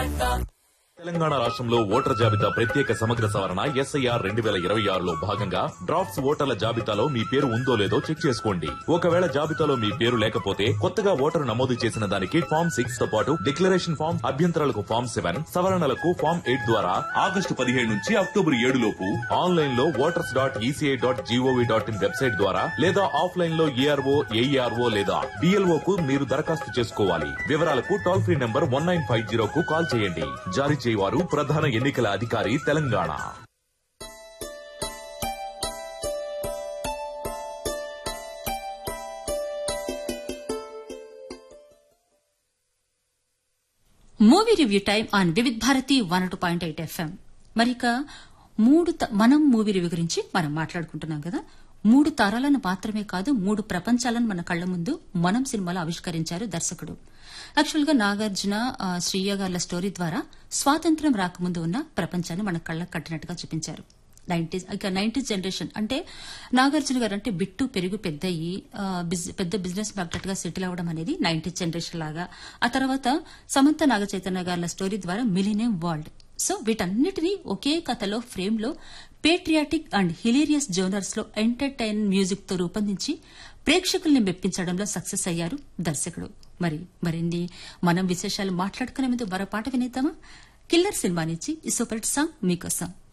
తెలంగాణ రాష్ట్రంలో ఓటర్ జాబితా ప్రత్యేక సమగ్ర సవరణ ఎస్ఐఆర్ రెండు వేల ఇరవై ఆరులో భాగంగా డ్రాఫ్ట్స్ ఓటర్ల జాబితాలో మీ పేరు ఉందో లేదో చెక్ చేసుకోండి ఒకవేళ జాబితాలో మీ పేరు లేకపోతే కొత్తగా ఓటరు నమోదు చేసిన దానికి ఫామ్ సిక్స్ తో పాటు డిక్లరేషన్ ఫామ్ అభ్యంతరాలకు ఫామ్ సెవెన్ సవరణలకు ఫామ్ ఎయిట్ ద్వారా ఆగస్టు పదిహేడు నుంచి అక్టోబర్ ఏడు లోపు ఆన్లైన్ లో voters dot ECI dot gov dot in website ద్వారా లేదా ఆఫ్లైన్ లో ఏఆర్ఓ ఏఈఆర్ఓ లేదా బిఎల్ఓ కు మీరు దరఖాస్తు చేసుకోవాలి వివరాలకు toll free number one nine five zero కు కాల్ చేయండి జారీ చేయవారు ప్రధాన ఎన్నికల అధికారి Telangana movie review time on Vividh Bharati one two point eight FM మరిక మూడు త- మనం మూవీ రివ్యూ గురించి మనం మాట్లాడుకుంటున్నాం కదా మూడు తరాలను మాత్రమే కాదు మూడు ప్రపంచాలను మన కళ్ల ముందు మనం సినిమాలో ఆవిష్కరించారు దర్శకుడు యాక్చువల్ గా నాగార్జున ఆ, శ్రీయ గార్ల స్టోరీ ద్వారా స్వాతంత్ర్యం రాకముందు ఉన్న ప్రపంచాన్ని మన కళ్ళకు కట్టినట్టుగా చూపించారు నైన్టీస్ ఇక నైన్టీస్ జనరేషన్ అంటే నాగార్జున గారు అంటే బిట్టు పెరుగు పెద్దయి ఆ, బిజ్- పెద్ద బిజినెస్ మ్యాగ్నెట్ గా సెటిల్ అవ్వడం అనేది నైన్టీస్ జనరేషన్ లాగా ఆ తర్వాత సమంత నాగ చైతన్య గారి స్టోరీ ద్వారా మిలీనియం వరల్డ్ సో వీటన్నిటినీ ఒకే కథలో ఫ్రేమ్ లో పేట్రియాటిక్ అండ్ హిలేరియస్ జోనర్స్ లో ఎంటర్టైన్ మ్యూజిక్ తో రూపొందించి ప్రేక్షకుల్ని మెప్పించడంలో సక్సెస్ అయ్యారు దర్శకుడు మరి మరిన్ని మనం విశేషాలు మాట్లాడుకునే ముందు మరో పాట వినేద్దామా కిల్లర్ సినిమా నుంచి ఈ సూపర్ హిట్ సాంగ్ మీకోసం